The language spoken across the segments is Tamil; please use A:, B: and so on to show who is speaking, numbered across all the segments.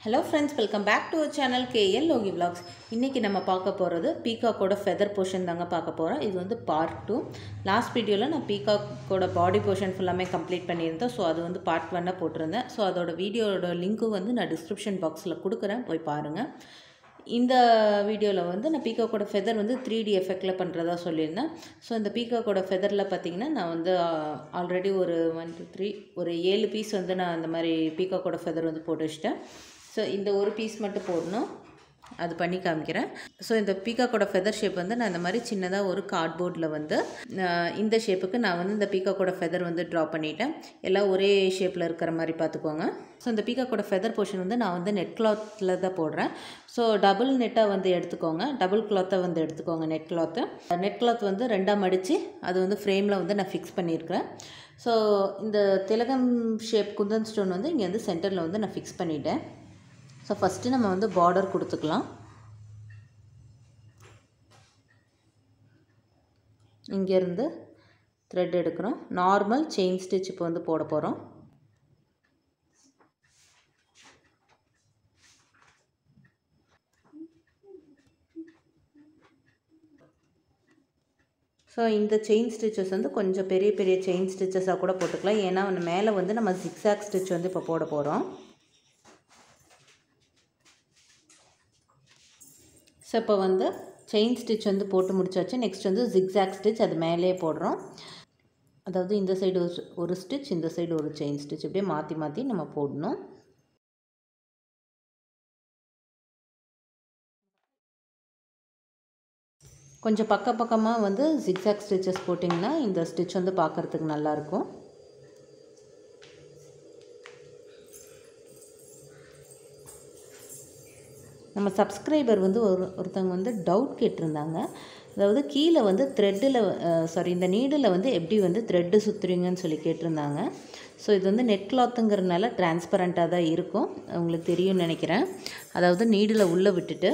A: hello friends welcome back to our channel KL Loki vlogs இன்றைக்கி நம்ம பார்க்க போகிறது பீகாக்கோட ஃபெதர் போர்ஷன் தாங்க பார்க்க போகிறோம் இது வந்து பார்ட் டூ லாஸ்ட் வீடியோவில் நான் பீகாக்கோட பாடி போர்ஷன் ஃபுல்லாமே கம்ப்ளீட் பண்ணியிருந்தேன் ஸோ அது வந்து பார்ட் ஒன்னாக போட்டிருந்தேன் ஸோ அதோட வீடியோட லிங்க்கும் வந்து நான் டிஸ்கிரிப்ஷன் பாக்ஸில் கொடுக்குறேன் போய் பாருங்கள் இந்த வீடியோவில் வந்து நான் பீகாக்கோட ஃபெதர் வந்து த்ரீ டி எஃபெக்டில் பண்ணுறதா சொல்லியிருந்தேன் ஸோ இந்த பீகாக்கோட ஃபெதரில் பார்த்தீங்கன்னா நான் வந்து ஆல்ரெடி ஒரு ஒன் டூ த்ரீ ஒரு ஏழு பீஸ் வந்து நான் அந்த மாதிரி பீகாக்கோட ஃபெதர் வந்து போட்டு வச்சிட்டேன் ஸோ இந்த ஒரு பீஸ் மட்டும் போடணும் அது பண்ணி காமிக்கிறேன் ஸோ இந்த பீகாக்கோட ஃபெதர் ஷேப் வந்து நான் இந்த மாதிரி சின்னதாக ஒரு கார்ட்போர்டில் வந்து அஹ், இந்த ஷேப்புக்கு நான் வந்து இந்த பீகாக்கோட ஃபெதர் வந்து ட்ரா பண்ணிட்டேன் எல்லாம் ஒரே ஷேப்பில் இருக்கிற மாதிரி பார்த்துக்கோங்க ஸோ இந்த பீகாக்கோட ஃபெதர் போர்ஷன் வந்து நான் வந்து நெட் கிளாத்தில் தான் போடுறேன் ஸோ டபுள் நெட்டாக வந்து எடுத்துக்கோங்க டபுள் கிளாத்தை வந்து எடுத்துக்கோங்க நெட் கிளாத்து நெட் கிளாத் வந்து ரெண்டாக மடித்து அது வந்து ஃப்ரேமில் வந்து நான் ஃபிக்ஸ் பண்ணியிருக்கிறேன் ஸோ இந்த திலகம் ஷேப் குந்தன் ஸ்டோன் வந்து இங்கே வந்து சென்டரில் வந்து நான் ஃபிக்ஸ் பண்ணிட்டேன் ஸோ ஃபஸ்ட்டு நம்ம வந்து பார்டர் கொடுத்துக்கலாம் இங்கேருந்து த்ரெட் எடுக்கிறோம் நார்மல் செயின் ஸ்டிச் இப்போ வந்து போட போகிறோம் ஸோ இந்த செயின் ஸ்டிச்சஸ் வந்து கொஞ்சம் பெரிய பெரிய செயின் ஸ்டிச்சஸாக கூட போட்டுக்கலாம் ஏன்னா வந்து மேலே வந்து நம்ம ஜிக்ஸாக் ஸ்டிச் வந்து இப்போ போட போகிறோம் ஸோ இப்போ வந்து செயின் ஸ்டிச் வந்து போட்டு முடிச்சாச்சு நெக்ஸ்ட் வந்து ஜிக்ஸாக் ஸ்டிச் அது மேலேயே போடுறோம் அதாவது இந்த சைடு ஒரு ஸ்டிச் இந்த சைடு ஒரு செயின் ஸ்டிச் இப்படியே மாற்றி மாற்றி நம்ம போடணும் கொஞ்சம் பக்க பக்கமாக வந்து ஜிக்ஸாக் ஸ்டிச்சஸ் போட்டிங்கன்னா இந்த ஸ்டிச் வந்து பார்க்குறதுக்கு நல்லாயிருக்கும் நம்ம சப்ஸ்கிரைபர் வந்து ஒரு ஒருத்தவங்க வந்து டவுட் கேட்டிருந்தாங்க அதாவது கீழே வந்து த்ரெட்டில் சாரி இந்த நீடில் வந்து எப்படி வந்து த்ரெட்டு சுற்றுறீங்கன்னு சொல்லி கேட்டிருந்தாங்க ஸோ இது வந்து நெட் கிளாத்துங்கிறதுனால டிரான்ஸ்பரண்ட்டாக தான் இருக்கும் உங்களுக்கு தெரியும்னு நினைக்கிறேன் அதாவது நீடில் உள்ளே விட்டுட்டு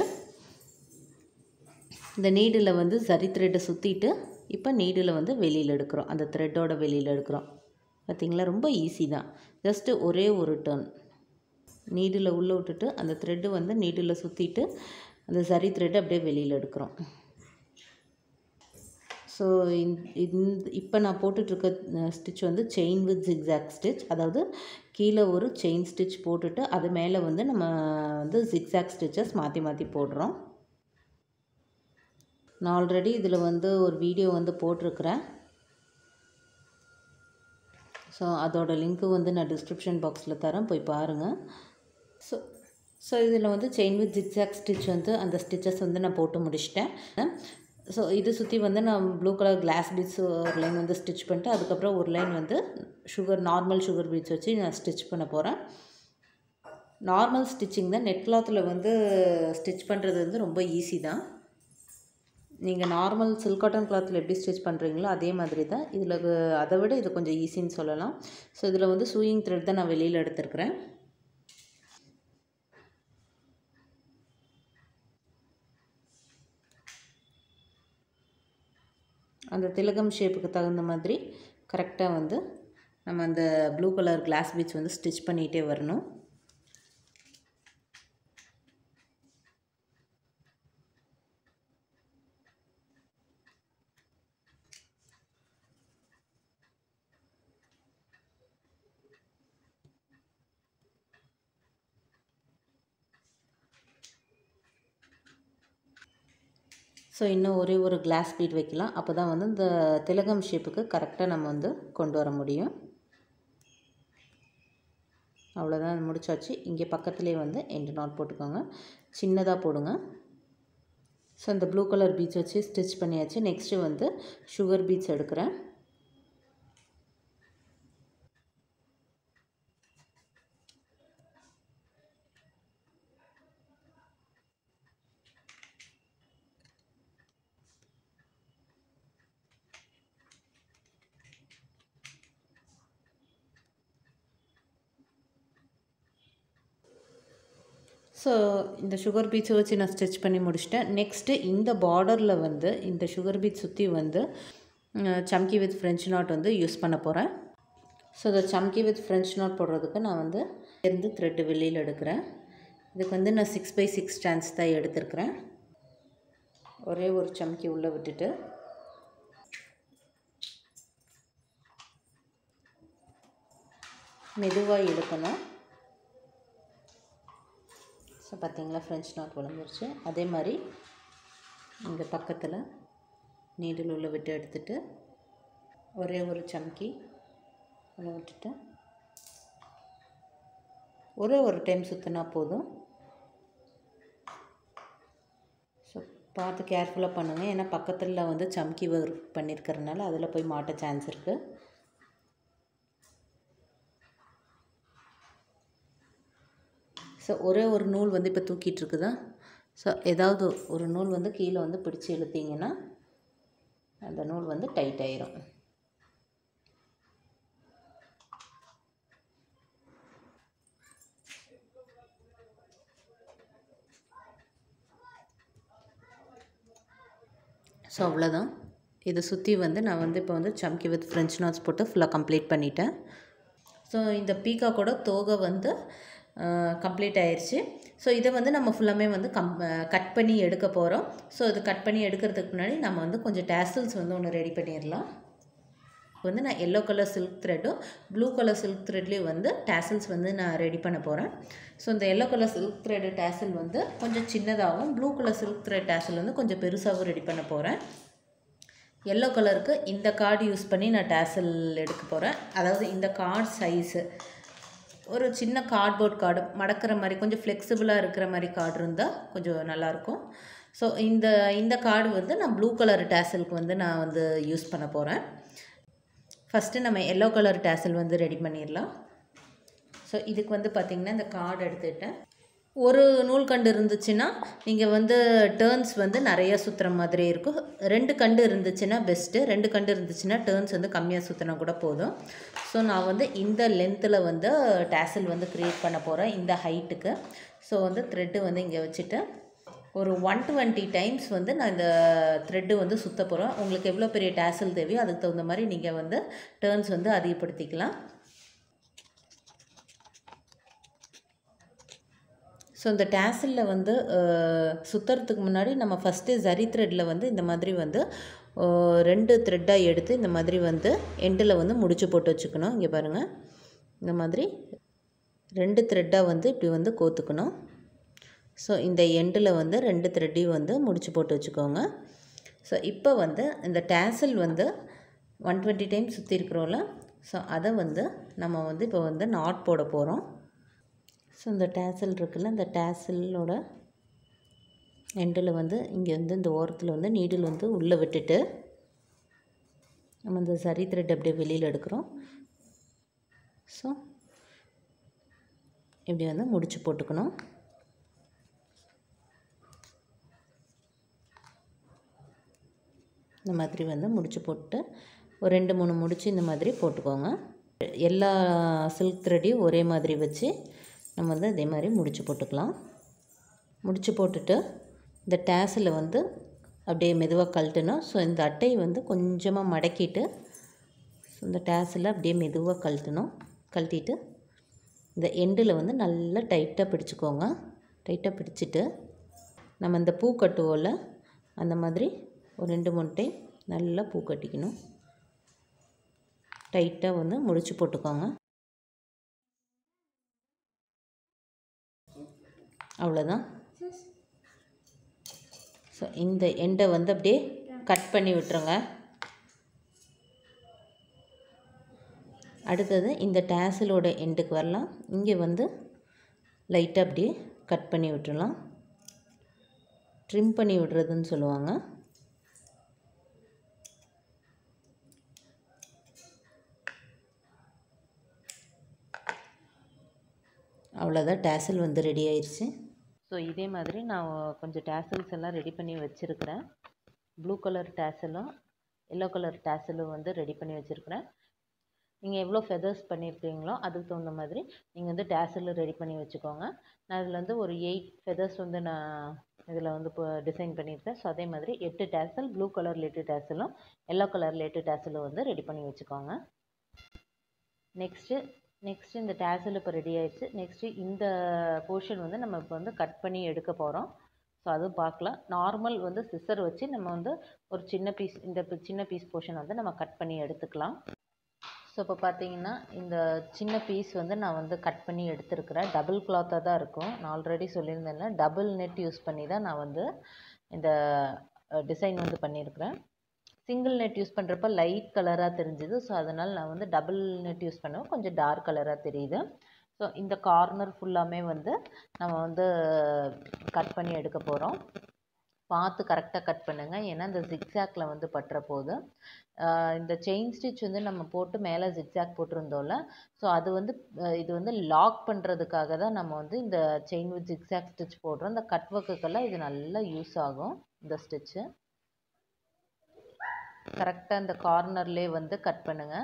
A: இந்த நீடில் வந்து சரி த்ரெட்டை சுற்றிட்டு இப்போ நீடில் வந்து வெளியில் எடுக்கிறோம் அந்த த்ரெட்டோட வெளியில் எடுக்கிறோம் பார்த்தீங்களா ரொம்ப ஈஸி தான் ஜஸ்ட்டு ஒரே ஒரு டர்ன் நீடில் உள்ளே விட்டுட்டு அந்த த்ரெட்டு வந்து நீடில் சுற்றிட்டு அந்த சரி த்ரெட்டை அப்படியே வெளியில் எடுக்கிறோம் ஸோ இந்த இப்போ நான் போட்டுட்ருக்க ஸ்டிச் வந்து செயின் வித் ஜிக்ஸாக் ஸ்டிச் அதாவது கீழே ஒரு செயின் ஸ்டிச் போட்டுட்டு அது மேலே வந்து நம்ம வந்து ஜிக்ஸாக் ஸ்டிச்சஸ் மாற்றி மாற்றி போடுறோம் நான் ஆல்ரெடி இதில் வந்து ஒரு வீடியோ வந்து போட்டிருக்கிறேன் ஸோ அதோட லிங்க்கு வந்து நான் டிஸ்கிரிப்ஷன் பாக்ஸில் தரேன் போய் பாருங்கள் ஸோ ஸோ இதில் வந்து செயின் வித் ஜிக்ஸாக் ஸ்டிச் வந்து அந்த ஸ்டிச்சஸ் வந்து நான் போட்டு முடிச்சிட்டேன் ஸோ இது சுற்றி வந்து நான் ப்ளூ கலர் கிளாஸ் பீட்ஸ் ஒரு லைன் வந்து ஸ்டிச் பண்ணிட்டு அதுக்கப்புறம் ஒரு லைன் வந்து சுகர் நார்மல் சுகர் பீட்ஸ் வச்சு நான் ஸ்டிச் பண்ண போகிறேன் நார்மல் ஸ்டிச்சிங் தான் நெட் கிளாத்தில் வந்து ஸ்டிச் பண்ணுறது வந்து ரொம்ப ஈஸி தான் நீங்கள் நார்மல் சில்க் காட்டன் கிளாத்தில் எப்படி ஸ்டிச் பண்ணுறீங்களோ அதே மாதிரி தான் இதில் அதை விட இது கொஞ்சம் ஈஸின்னு சொல்லலாம் ஸோ இதில் வந்து சூயிங் த்ரெட் தான் நான் வெளியில் எடுத்திருக்கிறேன் அந்த திலகம் ஷேப்புக்கு தகுந்த மாதிரி கரெக்டாக வந்து நம்ம அந்த ப்ளூ கலர் கிளாஸ் பீச் வந்து ஸ்டிச் பண்ணிகிட்டே வரணும் ஸோ இன்னும் ஒரே ஒரு கிளாஸ் பீட் வைக்கலாம் அப்போ தான் வந்து இந்த திலகம் ஷேப்புக்கு கரெக்டாக நம்ம வந்து கொண்டு வர முடியும் அவ்வளோதான் முடிச்சாச்சு இங்கே பக்கத்துலேயே வந்து எண்டு நாட் போட்டுக்கோங்க சின்னதாக போடுங்க ஸோ இந்த ப்ளூ கலர் பீச் வச்சு ஸ்டிச் பண்ணியாச்சு நெக்ஸ்ட்டு வந்து சுகர் பீட்ஸ் எடுக்கிறேன் ஸோ இந்த சுகர் பீட்ஸை வச்சு நான் ஸ்டிச் பண்ணி முடிச்சிட்டேன் நெக்ஸ்ட்டு இந்த பார்டரில் வந்து இந்த சுகர் பீட் சுற்றி வந்து அஹ், சம்கி வித் ஃப்ரெஞ்ச் நாட் வந்து யூஸ் பண்ண போகிறேன் ஸோ இந்த சம்கி வித் ஃப்ரெஞ்ச் நாட் போடுறதுக்கு நான் வந்து இருந்து த்ரெட்டு வெளியில் எடுக்கிறேன் இதுக்கு வந்து நான் சிக்ஸ் பை சிக்ஸ் ஸ்டாண்ட்ஸ் தான் எடுத்திருக்கிறேன் ஒரே ஒரு சம்கி உள்ளே விட்டுட்டு மெதுவாக இழுக்கணும் ஸோ பார்த்தீங்களா ஃப்ரெஞ்ச் நாட் விழுந்துருச்சு அதே மாதிரி இந்த பக்கத்தில் நீடில் உள்ள விட்டு எடுத்துட்டு ஒரே ஒரு சம்கி உள்ள விட்டுட்டு ஒரே ஒரு டைம் சுற்றினா போதும் ஸோ பார்த்து கேர்ஃபுல்லாக பண்ணுங்கள் ஏன்னா பக்கத்தில் வந்து சம்கி ஒர்க் பண்ணியிருக்கிறதுனால அதில் போய் மாட்ட சான்ஸ் இருக்குது ஸோ ஒரே ஒரு நூல் வந்து இப்போ தூக்கிட்டு இருக்குதா ஸோ ஏதாவது ஒரு நூல் வந்து கீழே வந்து பிடிச்சி இழுத்தீங்கன்னா அந்த நூல் வந்து டைட் ஆயிரும் ஸோ அவ்வளோதான் இதை சுற்றி வந்து நான் வந்து இப்போ வந்து சம்கி வித் ஃப்ரெஞ்ச் நாட்ஸ் போட்டு ஃபுல்லாக கம்ப்ளீட் பண்ணிட்டேன் ஸோ இந்த பீகாக்கோட தோகை வந்து கம்ப்ளீட் ஆயிடுச்சு ஸோ இதை வந்து நம்ம ஃபுல்லாமே வந்து கம் கட் பண்ணி எடுக்க போகிறோம் ஸோ இது கட் பண்ணி எடுக்கிறதுக்கு முன்னாடி நம்ம வந்து கொஞ்சம் டேசல்ஸ் வந்து ஒன்று ரெடி பண்ணிடலாம் வந்து நான் எல்லோ கலர் சில்க் த்ரெட்டும் ப்ளூ கலர் சில்க் த்ரெட்லேயும் வந்து டேசல்ஸ் வந்து நான் ரெடி பண்ண போகிறேன் ஸோ இந்த yellow colour silk thread tassel வந்து கொஞ்சம் சின்னதாகவும் blue colour silk thread tassel வந்து கொஞ்சம் பெருசாகவும் ரெடி பண்ண போகிறேன் எல்லோ கலருக்கு இந்த கார்டு யூஸ் பண்ணி நான் டேசல் எடுக்க போகிறேன் அதாவது இந்த கார்டு சைஸு ஒரு சின்ன கார்ட்போர்ட் கார்டு மடக்கிற மாதிரி கொஞ்சம் ஃப்ளெக்சிபிளாக இருக்கிற மாதிரி கார்டு இருந்தால் கொஞ்சம் நல்லாயிருக்கும் ஸோ இந்த இந்த கார்டு வந்து நான் ப்ளூ கலர் டேசலுக்கு வந்து நான் வந்து யூஸ் பண்ண போகிறேன் ஃபஸ்ட்டு நம்ம எல்லோ கலர் டேசல் வந்து ரெடி பண்ணிடலாம் ஸோ இதுக்கு வந்து பார்த்திங்கன்னா இந்த கார்டு எடுத்துக்கிட்டேன் ஒரு நூல்கண்டு இருந்துச்சுன்னா நீங்கள் வந்து டேர்ன்ஸ் வந்து நிறைய சுற்றுற மாதிரி இருக்கும் ரெண்டு கண்டு இருந்துச்சுன்னா பெஸ்ட்டு ரெண்டு கண்டு இருந்துச்சுன்னா டேர்ன்ஸ் வந்து கம்மியாக சுற்றினா கூட போதும் ஸோ நான் வந்து இந்த லென்த்தில் வந்து டேசல் வந்து க்ரியேட் பண்ண போகிறேன் இந்த ஹைட்டுக்கு ஸோ வந்து த்ரெட்டு வந்து இங்கே வச்சுட்டு ஒரு ஒன் டுவெண்ட்டி டைம்ஸ் வந்து நான் இந்த த்ரெட்டு வந்து சுற்ற போகிறேன் உங்களுக்கு எவ்வளோ பெரிய டேசல் தேவையோ அதுக்கு தகுந்த மாதிரி நீங்கள் வந்து டேர்ன்ஸ் வந்து அதிகப்படுத்திக்கலாம் ஸோ இந்த டேசலில் வந்து சுற்றுறதுக்கு முன்னாடி நம்ம ஃபஸ்ட்டு ஜரி த்ரெட்டில் வந்து இந்த மாதிரி வந்து ரெண்டு த்ரெட்டாக எடுத்து இந்த மாதிரி வந்து எண்டில் வந்து முடிச்சு போட்டு வச்சுக்கணும் இங்கே பாருங்கள் இந்த மாதிரி ரெண்டு த்ரெட்டாக வந்து இப்படி வந்து கோத்துக்கணும் ஸோ இந்த எண்டில் வந்து ரெண்டு த்ரெட்டையும் வந்து முடிச்சு போட்டு வச்சுக்கோங்க ஸோ இப்போ வந்து இந்த டேசல் வந்து ஒன் டுவெண்ட்டி டைம் சுற்றி இருக்கிறோம்ல ஸோ அதை வந்து நம்ம வந்து இப்போ வந்து நாட் போட போகிறோம் ஸோ இந்த டேசல் இருக்குல்ல இந்த டேசலோட எண்டில் வந்து இங்கே வந்து இந்த ஓரத்தில் வந்து நீடில் வந்து உள்ளே விட்டுட்டு நம்ம இந்த சரி த்ரெட் அப்படியே வெளியில் எடுக்கிறோம் ஸோ இப்படி வந்து முடிச்சு போட்டுக்கணும் இந்த மாதிரி வந்து முடிச்சு போட்டு ஒரு ரெண்டு மூணு முடிச்சு இந்த மாதிரி போட்டுக்கோங்க எல்லா சில்க் த்ரெட்டையும் ஒரே மாதிரி வச்சு நம்ம வந்து அதே மாதிரி முடிச்சு போட்டுக்கலாம் முடிச்சு போட்டுட்டு இந்த டேஸில் வந்து அப்படியே மெதுவாக கழட்டணும் ஸோ இந்த அட்டையை வந்து கொஞ்சமாக மடக்கிட்டு ஸோ இந்த டேஸில் அப்படியே மெதுவாக கழட்டணும் கழட்டிட்டு இந்த எண்டில் வந்து நல்லா டைட்டாக பிடிச்சிக்கோங்க டைட்டாக பிடிச்சிட்டு நம்ம இந்த பூ கட்டுவோம்ல அந்த மாதிரி ஒரு ரெண்டு மூணு டைம் நல்லா பூ கட்டிக்கணும் டைட்டாக வந்து முடிச்சு போட்டுக்கோங்க அவ்வளோதான் ஸோ இந்த எண்டை வந்து அப்படியே கட் பண்ணி விட்டுருங்க அடுத்தது இந்த டேசலோட எண்டுக்கு வரலாம் இங்கே வந்து லைட்டாக அப்படியே கட் பண்ணி விட்டுறலாம் ட்ரிம் பண்ணி விடுறதுன்னு சொல்லுவாங்க அவ்வளோதான் டேசல் வந்து ரெடி ஆயிடுச்சு ஸோ இதே மாதிரி நான் கொஞ்சம் டேசல்ஸ் எல்லாம் ரெடி பண்ணி வச்சுருக்கிறேன் ப்ளூ கலர் டேசலும் எல்லோ கலர் டேசலும் வந்து ரெடி பண்ணி வச்சுருக்கிறேன் நீங்கள் எவ்வளோ ஃபெதர்ஸ் பண்ணியிருக்கீங்களோ அதுக்கு தகுந்த மாதிரி நீங்கள் வந்து டேசல் ரெடி பண்ணி வச்சுக்கோங்க நான் இதில் வந்து ஒரு எயிட் ஃபெதர்ஸ் வந்து நான் இதில் வந்து இப்போ டிசைன் பண்ணியிருக்கேன் ஸோ அதே மாதிரி எட்டு டேசல் ப்ளூ கலர் எட்டு டேசலும் எல்லோ கலரில் எட்டு டேசலும் வந்து ரெடி பண்ணி வச்சுக்கோங்க நெக்ஸ்ட்டு நெக்ஸ்ட்டு இந்த டேசல் இப்போ ரெடி ஆயிடுச்சு நெக்ஸ்ட்டு இந்த போர்ஷன் வந்து நம்ம இப்போ வந்து கட் பண்ணி எடுக்க போகிறோம் ஸோ அதுவும் பார்க்கலாம் நார்மல் வந்து சிசர் வச்சு நம்ம வந்து ஒரு சின்ன பீஸ் இந்த பி- சின்ன பீஸ் போர்ஷன் வந்து நம்ம கட் பண்ணி எடுத்துக்கலாம் ஸோ இப்போ பார்த்தீங்கன்னா இந்த சின்ன பீஸ் வந்து நான் வந்து கட் பண்ணி எடுத்துருக்கிறேன் டபுள் கிளாத்தாக தான் இருக்கும் நான் ஆல்ரெடி சொல்லியிருந்தேன்ல டபுள் நெட் யூஸ் பண்ணி தான் நான் வந்து இந்த டிசைன் வந்து பண்ணியிருக்கிறேன் சிங்கிள் நெட் யூஸ் பண்ணுறப்ப லைட் கலராக தெரிஞ்சுது ஸோ அதனால் நான் வந்து டபுள் நெட் யூஸ் பண்ணவும் கொஞ்சம் டார்க் கலராக தெரியுது ஸோ இந்த கார்னர் ஃபுல்லாமே வந்து நம்ம வந்து கட் பண்ணி எடுக்க போகிறோம் பார்த்து கரெக்டாக கட் பண்ணுங்கள் ஏன்னா இந்த ஜிக்ஸாக்ல வந்து பட்டுற போது ஆஹ் இந்த செயின் ஸ்டிச் வந்து நம்ம போட்டு மேலே ஜிக்ஸாக் போட்டிருந்தோம்ல ஸோ அது வந்து அஹ் இது வந்து லாக் பண்ணுறதுக்காக தான் நம்ம வந்து இந்த செயின் வித் ஜிக்ஸாக் ஸ்டிச் போடுறோம் இந்த கட் ஒர்க்குக்கெல்லாம் இது நல்லா யூஸ் ஆகும் இந்த ஸ்டிச்சு கரெக்டாக இந்த கார்னர்லேயே வந்து கட் பண்ணுங்கள்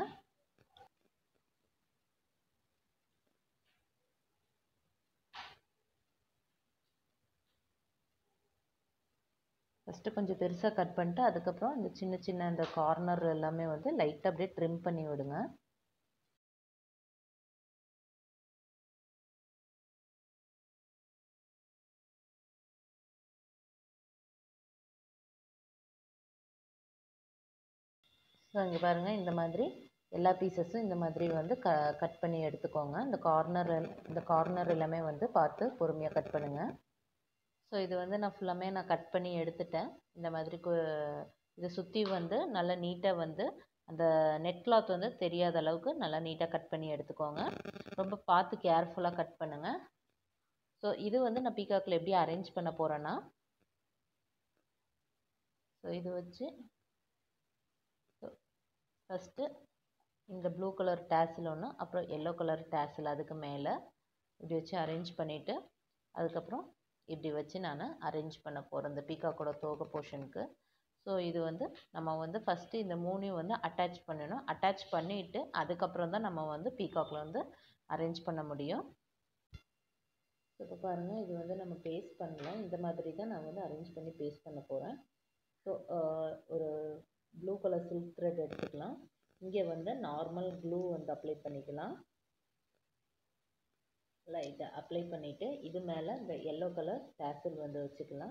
A: ஃபஸ்ட்டு கொஞ்சம் பெருசாக கட் பண்ணிட்டு அதுக்கப்புறம் இந்த சின்ன சின்ன இந்த கார்னர் எல்லாமே வந்து லைட்டாக அப்படியே ட்ரிம் பண்ணி விடுங்க ஸோ இங்கே பாருங்கள் இந்த மாதிரி எல்லா பீசஸும் இந்த மாதிரி வந்து க கட் பண்ணி எடுத்துக்கோங்க இந்த கார்னர் இந்த கார்னர் எல்லாமே வந்து பார்த்து பொறுமையாக கட் பண்ணுங்கள் ஸோ இது வந்து நான் ஃபுல்லாமே நான் கட் பண்ணி எடுத்துட்டேன் இந்த மாதிரி கு இதை சுற்றி வந்து நல்லா நீட்டாக வந்து அந்த நெட் கிளாத் வந்து தெரியாத அளவுக்கு நல்லா நீட்டாக கட் பண்ணி எடுத்துக்கோங்க ரொம்ப பார்த்து கேர்ஃபுல்லாக கட் பண்ணுங்கள் ஸோ இது வந்து நான் பீகாக்கில் எப்படி அரேஞ்ச் பண்ண போகிறேன்னா ஸோ இது வச்சு ஃபஸ்ட்டு இந்த ப்ளூ கலர் டேசில் ஒன்று அப்புறம் எல்லோ கலர் டேசில் அதுக்கு மேலே இப்படி வச்சு அரேஞ்ச் பண்ணிவிட்டு அதுக்கப்புறம் இப்படி வச்சு நான் அரேஞ்ச் பண்ண போகிறேன் இந்த பீகாக்கோட தோகை போர்ஷனுக்கு ஸோ இது வந்து நம்ம வந்து ஃபஸ்ட்டு இந்த மூணையும் வந்து அட்டாச் பண்ணணும் அட்டாச் பண்ணிவிட்டு அதுக்கப்புறம் தான் நம்ம வந்து பீகாக்கில் வந்து அரேஞ்ச் பண்ண முடியும் இப்போ பாருங்கள் இது வந்து நம்ம பேஸ்ட் பண்ணல இந்த மாதிரி தான் நான் வந்து அரேஞ்ச் பண்ணி பேஸ்ட் பண்ண போகிறேன் ஸோ ஒரு ப்ளூ கலர் சில்க் த்ரெட் எடுத்துக்கலாம் இங்கே வந்து நார்மல் க்ளூ வந்து அப்ளை பண்ணிக்கலாம் லைட்டாக அப்ளை பண்ணிவிட்டு இது மேலே இந்த எல்லோ கலர் டேசல் வந்து வச்சுக்கலாம்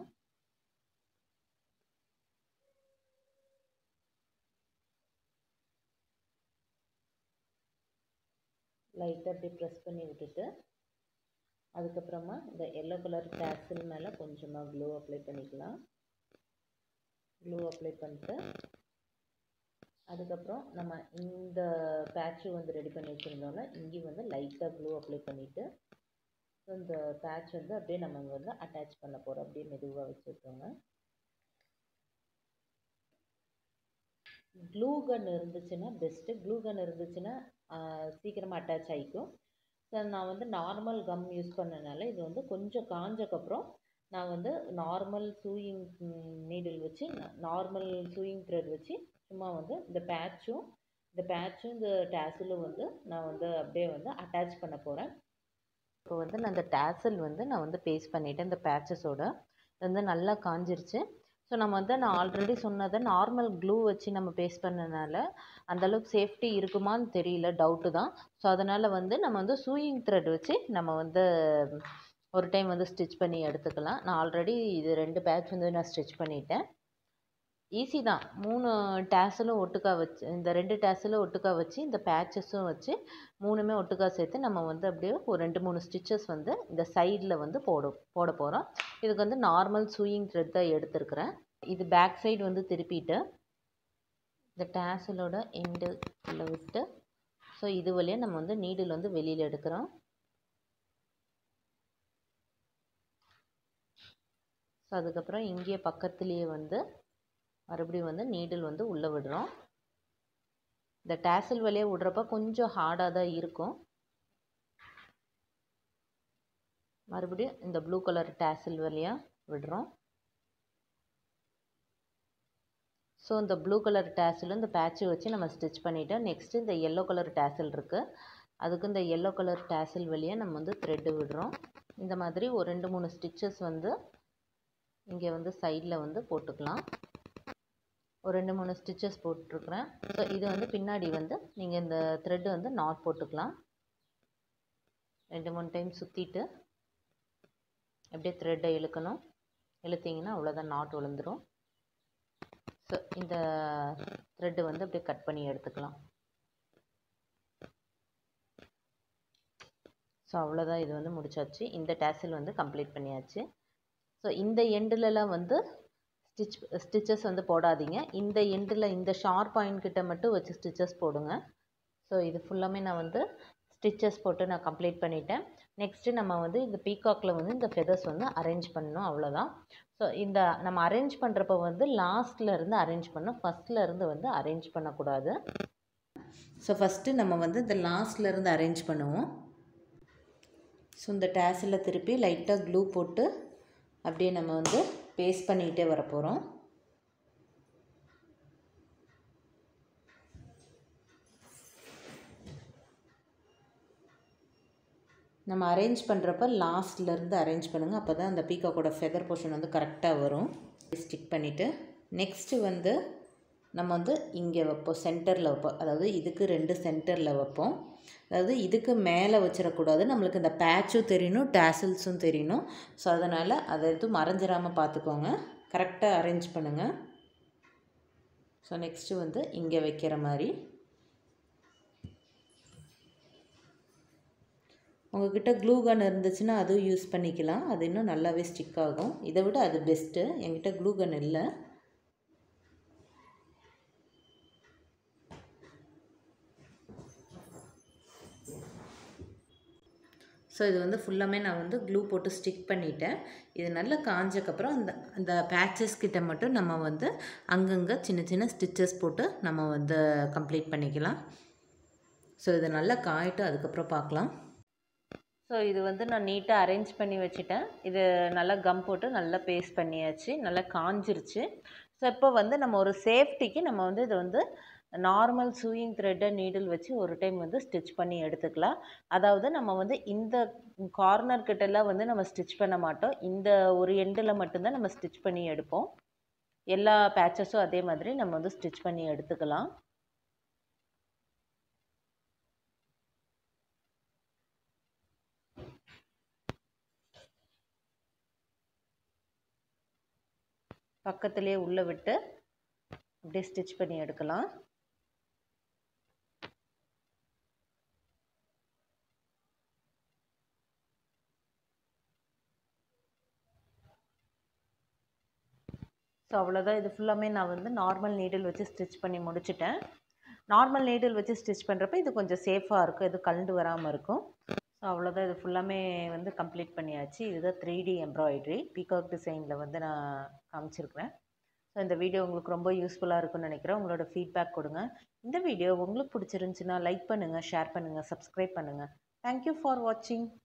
A: லைட்டாக அப்படி ப்ரெஸ் பண்ணி விட்டுட்டு அதுக்கப்புறமா இந்த எல்லோ கலர் டேசல் மேலே கொஞ்சமாக க்ளூ அப்ளை பண்ணிக்கலாம் க்ளூ அப்ளை பண்ணிட்டு அதுக்கப்புறம் நம்ம இந்த பேட்சு வந்து ரெடி பண்ணி வச்சுருந்தோம்ல இங்கேயும் வந்து லைட்டாக க்ளூ அப்ளை பண்ணிவிட்டு ஸோ இந்த பேட்ச் வந்து அப்படியே நம்ம இங்கே வந்து அட்டாச் பண்ண போகிறோம் அப்படியே மெதுவாக வச்சுருக்கோங்க க்ளூ கன் இருந்துச்சுன்னா பெஸ்ட்டு க்ளூ கன் இருந்துச்சுன்னா சீக்கிரமாக அட்டாச் ஆகிக்கும் ஸோ நான் வந்து நார்மல் கம் யூஸ் பண்ணனால இது வந்து கொஞ்சம் காஞ்சக்கப்புறம் நான் வந்து நார்மல் சூயிங் நீடில் வச்சு நார்மல் சூயிங் த்ரெட் வச்சு சும்மா வந்து இந்த பேட்சும் இந்த பேட்சும் இந்த டேசலும் வந்து நான் வந்து அப்படியே வந்து அட்டாச் பண்ண போகிறேன் இப்போ வந்து நான் இந்த டேசல் வந்து நான் வந்து பேஸ்ட் பண்ணிவிட்டேன் இந்த பேட்சஸோட இது வந்து நல்லா காஞ்சிருச்சு ஸோ நம்ம வந்து நான் ஆல்ரெடி சொன்னதை நார்மல் க்ளூ வச்சு நம்ம பேஸ்ட் பண்ணனால அந்தளவுக்கு சேஃப்டி இருக்குமான்னு தெரியல டவுட்டு தான் ஸோ அதனால் வந்து நம்ம வந்து சூயிங் த்ரெட் வச்சு நம்ம வந்து ஒரு டைம் வந்து ஸ்டிச் பண்ணி எடுத்துக்கலாம் நான் ஆல்ரெடி இது ரெண்டு பேட்ச் வந்து நான் ஸ்டிச் பண்ணிட்டேன் ஈஸி தான் மூணு டேசலும் ஒட்டுக்கா வச்சு இந்த ரெண்டு டேசலும் ஒட்டுக்கா வச்சு இந்த பேட்சஸும் வச்சு மூணுமே ஒட்டுக்கா சேர்த்து நம்ம வந்து அப்படியே ஒரு ரெண்டு மூணு ஸ்டிச்சஸ் வந்து இந்த சைடில் வந்து போட போட போகிறோம் இதுக்கு வந்து நார்மல் சூயிங் த்ரெட் தான் எடுத்துருக்கிறேன் இது பேக் சைடு வந்து திருப்பிட்டு இந்த டேசலோட எண்டு உள்ள விட்டு ஸோ இது வழியாக நம்ம வந்து நீடில் வந்து வெளியில் எடுக்கிறோம் ஸோ அதுக்கப்புறம் இங்கே பக்கத்துலேயே வந்து மறுபடியும் வந்து நீடில் வந்து உள்ளே விடுறோம் இந்த டேசல் வழியாக விடுறப்ப கொஞ்சம் ஹார்டாக தான் இருக்கும் மறுபடியும் இந்த ப்ளூ கலர் டேசல் வழியாக விடுறோம் ஸோ இந்த ப்ளூ கலர் டேசல் இந்த பேட்சை வச்சு நம்ம ஸ்டிச் பண்ணிவிட்டோம் நெக்ஸ்ட்டு இந்த எல்லோ கலர் டேசல் இருக்குது அதுக்கு இந்த எல்லோ கலர் டேசல் வழியாக நம்ம வந்து த்ரெட்டு விடுறோம் இந்த மாதிரி ஒரு ரெண்டு மூணு ஸ்டிச்சஸ் வந்து இங்கே வந்து சைடில் வந்து போட்டுக்கலாம் ஒரு ரெண்டு மூணு ஸ்டிச்சஸ் போட்டிருக்கிறேன் ஸோ இது வந்து பின்னாடி வந்து நீங்கள் இந்த த்ரெட்டு வந்து நாட் போட்டுக்கலாம் ரெண்டு மூணு டைம் சுற்றிட்டு அப்படியே த்ரெட்டை இழுக்கணும் இழுத்தீங்கன்னா அவ்வளோதான் நாட் விழுந்துடும் ஸோ இந்த த்ரெட்டு வந்து அப்படியே கட் பண்ணி எடுத்துக்கலாம் ஸோ அவ்வளோதான் இது வந்து முடிச்சாச்சு இந்த டேசில் வந்து கம்ப்ளீட் பண்ணியாச்சு ஸோ இந்த எண்டுலலாம் வந்து ஸ்டிச் ஸ்டிச்சஸ் வந்து போடாதீங்க இந்த எண்டில் இந்த ஷார்ப் பாயிண்ட் கிட்ட மட்டும் வச்சு ஸ்டிச்சஸ் போடுங்க ஸோ இது ஃபுல்லாமே நான் வந்து ஸ்டிச்சஸ் போட்டு நான் கம்ப்ளீட் பண்ணிட்டேன் நெக்ஸ்ட்டு நம்ம வந்து இந்த பீகாக்கில் வந்து இந்த ஃபெதர்ஸ் வந்து அரேஞ்ச் பண்ணணும் அவ்வளோதான் ஸோ இந்த நம்ம அரேஞ்ச் பண்ணுறப்ப வந்து லாஸ்ட்டில் இருந்து அரேஞ்ச் பண்ணணும் ஃபஸ்ட்டில் இருந்து வந்து அரேஞ்ச் பண்ணக்கூடாது ஸோ ஃபஸ்ட்டு நம்ம வந்து இந்த லாஸ்ட்டில் இருந்து அரேஞ்ச் பண்ணுவோம் ஸோ இந்த டேஸில் திருப்பி லைட்டாக க்ளூ போட்டு அப்படியே நம்ம வந்து பேஸ்ட் பண்ணிக்கிட்டே வர போகிறோம் நம்ம அரேஞ்ச் பண்ணுறப்ப லாஸ்ட்லேருந்து அரேஞ்ச் பண்ணுங்கள் அப்போ தான் அந்த பீக்காக்கோட ஃபெதர் போர்ஷன் வந்து கரெக்டாக வரும் ஸ்டிக் பண்ணிவிட்டு நெக்ஸ்ட்டு வந்து நம்ம வந்து இங்கே வைப்போம் சென்டரில் வைப்போம் அதாவது இதுக்கு ரெண்டு சென்டரில் வைப்போம் அதாவது இதுக்கு மேலே வச்சிடக்கூடாது நம்மளுக்கு இந்த பேட்சும் தெரியணும் டேசல்ஸும் தெரியணும் ஸோ அதனால் அதை எதுவும் மறைஞ்சிடாமல் பார்த்துக்கோங்க கரெக்டாக அரேஞ்ச் பண்ணுங்கள் ஸோ நெக்ஸ்ட்டு வந்து இங்கே வைக்கிற மாதிரி உங்ககிட்ட க்ளூ கன் இருந்துச்சுன்னா அதுவும் யூஸ் பண்ணிக்கலாம் அது இன்னும் நல்லாவே ஸ்டிக் ஆகும் இதை விட அது பெஸ்ட்டு என்கிட்ட க்ளூ கன் இல்லை ஸோ இது வந்து ஃபுல்லாமே நான் வந்து க்ளூ போட்டு ஸ்டிக் பண்ணிட்டேன் இது நல்லா காஞ்சக்கப்புறம் அந்த அந்த பேச்சஸ் கிட்ட மட்டும் நம்ம வந்து அங்கங்கே சின்ன சின்ன ஸ்டிச்சஸ் போட்டு நம்ம வந்து கம்ப்ளீட் பண்ணிக்கலாம் ஸோ இது நல்லா காயிட்டு அதுக்கப்புறம் பார்க்கலாம் ஸோ இது வந்து நான் நீட்டாக அரேஞ்ச் பண்ணி வச்சுட்டேன் இது நல்லா கம் போட்டு நல்லா பேஸ்ட் பண்ணியாச்சு நல்லா காஞ்சிருச்சு ஸோ இப்போ வந்து நம்ம ஒரு சேஃப்டிக்கு நம்ம வந்து இது வந்து நார்மல் சூயிங் த்ரெட்டை நீடில் வச்சு ஒரு டைம் வந்து ஸ்டிச் பண்ணி எடுத்துக்கலாம் அதாவது நம்ம வந்து இந்த கார்னர் கிட்டலாம் வந்து நம்ம ஸ்டிச் பண்ண மாட்டோம் இந்த ஒரு எண்டில் மட்டும்தான் நம்ம ஸ்டிச் பண்ணி எடுப்போம் எல்லா பேச்சஸும் அதே மாதிரி நம்ம வந்து ஸ்டிச் பண்ணி எடுத்துக்கலாம் பக்கத்துலேயே உள்ளே விட்டு அப்படியே ஸ்டிச் பண்ணி எடுக்கலாம் ஸோ அவ்வளோதான் இது ஃபுல்லாமே நான் வந்து நார்மல் நீடில் வச்சு ஸ்டிச் பண்ணி முடிச்சிட்டேன் நார்மல் நீடில் வச்சு ஸ்டிச் பண்ணுறப்ப இது கொஞ்சம் சேஃபாக இருக்கும் இது கலண்டு வராமல் இருக்கும் ஸோ அவ்வளோதான் இது ஃபுல்லாமே வந்து கம்ப்ளீட் பண்ணியாச்சு இதுதான் த்ரீ டி எம்ப்ராய்டரி பீகாக் டிசைனில் வந்து நான் காமிச்சிருக்கிறேன் ஸோ இந்த வீடியோ உங்களுக்கு ரொம்ப யூஸ்ஃபுல்லாக இருக்கும்னு நினைக்கிறேன் உங்களோட ஃபீட்பேக் கொடுங்க இந்த வீடியோ உங்களுக்கு பிடிச்சிருந்துச்சின்னா லைக் பண்ணுங்கள் ஷேர் பண்ணுங்கள் சப்ஸ்கிரைப் பண்ணுங்கள் தேங்க்யூ ஃபார் வாட்சிங்